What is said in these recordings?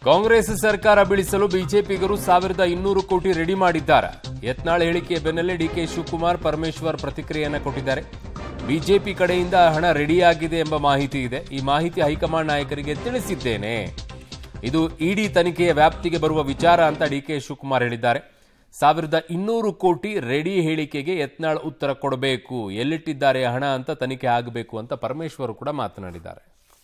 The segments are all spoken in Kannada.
ಕಾಂಗ್ರೆಸ್ ಸರ್ಕಾರ ಬೀಳಿಸಲು ಬಿಜೆಪಿಗರು ಸಾವಿರದ ಇನ್ನೂರು ಕೋಟಿ ರೆಡಿ ಮಾಡಿದ್ದಾರೆ ಯತ್ನಾಳ್ ಹೇಳಿಕೆಯ ಬೆನ್ನಲ್ಲೇ ಡಿಕೆ ಶಿವಕುಮಾರ್ ಪರಮೇಶ್ವರ್ ಪ್ರತಿಕ್ರಿಯೆಯನ್ನ ಕೊಟ್ಟಿದ್ದಾರೆ ಬಿಜೆಪಿ ಕಡೆಯಿಂದ ಹಣ ರೆಡಿಯಾಗಿದೆ ಎಂಬ ಮಾಹಿತಿ ಇದೆ ಈ ಮಾಹಿತಿ ಹೈಕಮಾಂಡ್ ನಾಯಕರಿಗೆ ತಿಳಿಸಿದ್ದೇನೆ ಇದು ಇಡಿ ತನಿಖೆಯ ವ್ಯಾಪ್ತಿಗೆ ಬರುವ ವಿಚಾರ ಅಂತ ಡಿಕೆ ಶಿವಕುಮಾರ್ ಹೇಳಿದ್ದಾರೆ ಸಾವಿರದ ಇನ್ನೂರು ಕೋಟಿ ರೆಡಿ ಹೇಳಿಕೆಗೆ ಯತ್ನಾಳ್ ಉತ್ತರ ಕೊಡಬೇಕು ಎಲ್ಲಿಟ್ಟಿದ್ದಾರೆ ಹಣ ಅಂತ ತನಿಖೆ ಆಗಬೇಕು ಅಂತ ಪರಮೇಶ್ವರ್ ಕೂಡ ಮಾತನಾಡಿದ್ದಾರೆ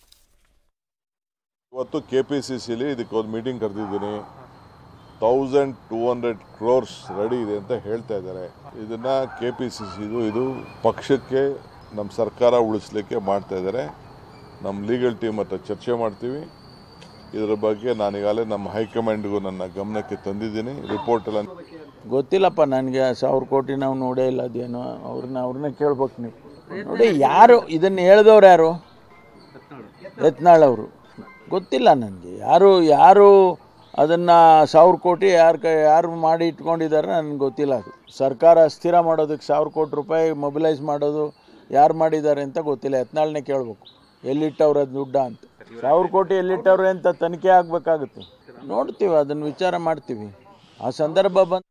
ಇವತ್ತು ಕೆ ಪಿ ಸಿ ಸಿಲಿ ಇದಕ್ಕೆ ಒಂದು ಮೀಟಿಂಗ್ ಕರೆದಿದ್ದೀನಿ thousand two hundred crores ready ಇದೆ ಅಂತ ಹೇಳ್ತಾ ಇದ್ದಾರೆ ಇದನ್ನ ಕೆ ಪಿ ಸಿ ಸಿದು ಇದು ಪಕ್ಷಕ್ಕೆ ನಮ್ಮ ಸರ್ಕಾರ ಉಳಿಸ್ಲಿಕ್ಕೆ ಮಾಡ್ತಾ ಇದ್ದಾರೆ ನಮ್ಮ ಲೀಗಲ್ ಟೀಮ್ ಹತ್ರ ಚರ್ಚೆ ಮಾಡ್ತೀವಿ ಇದರ ಬಗ್ಗೆ ನಾನೀಗಾಗಲೇ ನಮ್ಮ ಹೈಕಮಾಂಡ್ಗೂ ನನ್ನ ಗಮನಕ್ಕೆ ತಂದಿದ್ದೀನಿ ರಿಪೋರ್ಟ್ ಎಲ್ಲ ಗೊತ್ತಿಲ್ಲಪ್ಪ ನನಗೆ ಸಾವಿರ ಕೋಟಿ ನಾವು ನೋಡೇ ಇಲ್ಲ ಅದೇನೋ ಅವ್ರನ್ನ ಅವ್ರನ್ನ ಕೇಳ್ಬೇಕು ನೀವು ನೋಡಿ ಯಾರು ಇದನ್ನು ಹೇಳ್ದವ್ರು ಯಾರು ಯತ್ನಾಳ್ ಅವರು ಗೊತ್ತಿಲ್ಲ ನನಗೆ ಯಾರು ಯಾರು ಅದನ್ನು ಸಾವಿರ ಕೋಟಿ ಯಾರು ಕ ಯಾರು ಮಾಡಿ ಇಟ್ಕೊಂಡಿದ್ದಾರೆ ನನಗೆ ಗೊತ್ತಿಲ್ಲ ಅದು ಸರ್ಕಾರ ಸ್ಥಿರ ಮಾಡೋದಕ್ಕೆ ಸಾವಿರ ಕೋಟಿ ರೂಪಾಯಿ ಮೊಬಿಲೈಸ್ ಮಾಡೋದು ಯಾರು ಮಾಡಿದ್ದಾರೆ ಅಂತ ಗೊತ್ತಿಲ್ಲ ಯತ್ನಾಳ್ನೇ ಕೇಳಬೇಕು ಎಲ್ಲಿಟ್ಟವ್ರ ದುಡ್ಡ ಅಂತ ಸಾವಿರ ಕೋಟಿ ಎಲ್ಲಿಟ್ಟವ್ರೆ ಅಂತ ತನಿಖೆ ಆಗಬೇಕಾಗುತ್ತೆ ನೋಡ್ತೀವಿ ಅದನ್ನು ವಿಚಾರ ಮಾಡ್ತೀವಿ ಆ ಸಂದರ್ಭ ಬಂದು